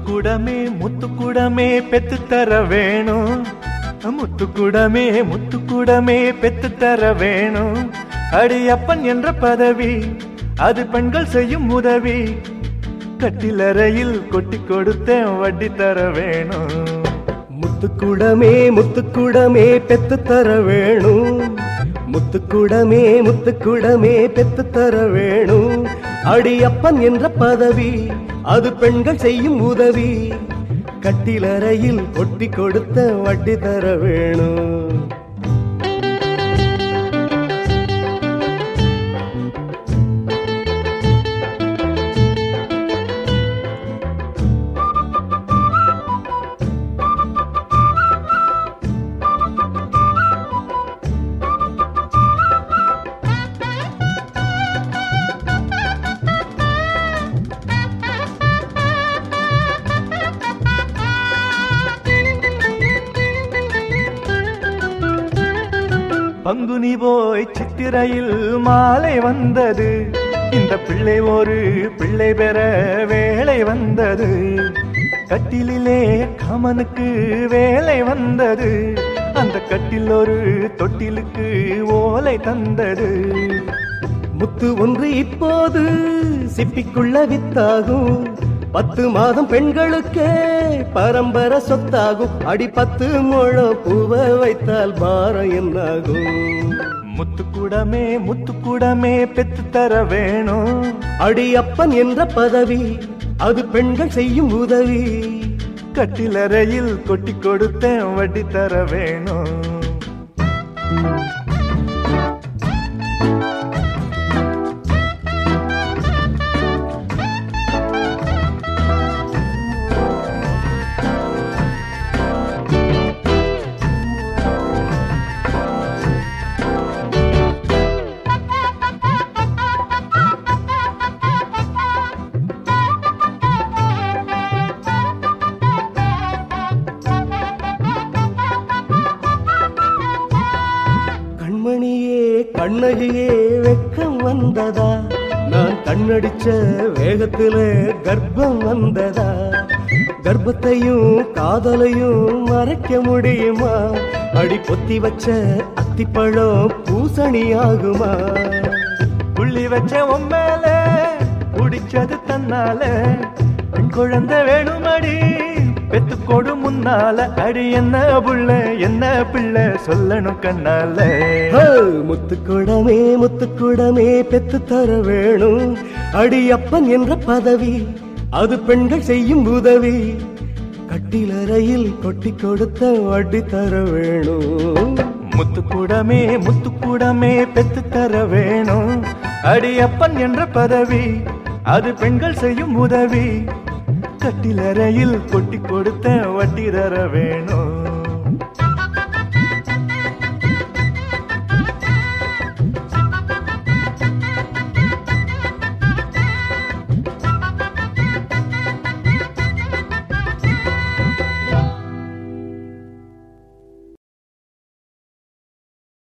முத்துக்குடமே முத்துக்குடமே பெத்து தர வேணும் முத்துக்குடமே முத்துக்குடமே பெத்து தர வேணும் அடியப்பன் என்ற பதவி அது பெண்கள் செய்யும் உதவி கட்டிலறையில் கொட்டி கொடுத்தேன் வட்டி தர வேணும் முத்துக்குடமே முத்துக்குடமே பெத்து தர வேணும் முத்துக்குடமே முத்துக்குடமே பெத்து தர வேணும் அடியப்பன் என்ற பதவி அது பெண்கள் செய்யும் உதவி கட்டிலறையில் கொட்டி கொடுத்த வட்டி தர வேணும் பங்குனி போய் சித்திரையில் மாலை வந்தது இந்த பிள்ளை ஒரு பிள்ளை பெற வேலை வந்தது கட்டிலிலே காமனுக்கு வேலை வந்தது அந்த கட்டில் ஒரு தொட்டிலுக்கு ஓலை தந்தது முத்து ஒன்று இப்போது சிப்பிக்குள்ள வித்தாகும் பத்து மாதம் பெண்களுக்கே பரம்பர சொத்தாகும் அடி பத்து முழம் பூவ வைத்தால் பாரம் என்னாகும் முத்துக்குடமே முத்துக்குடமே பெத்து தர வேணும் அடியப்பன் என்ற பதவி அது பெண்கள் செய்யும் உதவி கட்டிலறையில் கொட்டி கொடுத்தேன் வட்டி தர வேணும் கண்மணியே கண்ணகியே வெக்கம் வந்ததா நான் கண்ணடிச்ச வேகத்துல கர்ப்பம் வந்ததா கர்ப்பத்தையும் காதலையும் மறைக்க முடியுமா அடி பொத்தி வச்ச அத்திப்பழம் பூசணி ஆகுமா புள்ளி வச்ச உம்மேல குடிச்சது தன்னால பெண் குழந்தை வேணுமடி பெத்து கொடு முன்னால அடி என்ன புள்ள என்ன பிள்ளை சொல்லணும் கண்ணால ஹோ, முத்துக்குடமே முத்துக்குடமே பெத்து தர வேணும் அடியப்பன் என்ற பதவி அது பெண்கள் செய்யும் உதவி கட்டிலறையில் கொட்டி கொடுத்த வட்டி தர வேணும் முத்துக்குடமே முத்துக்குடமே பெத்து தர வேணும் அடியப்பன் என்ற பதவி அது பெண்கள் செய்யும் உதவி கட்டிலறையில் கொட்டி கொடுத்த வட்டி தர வேணும்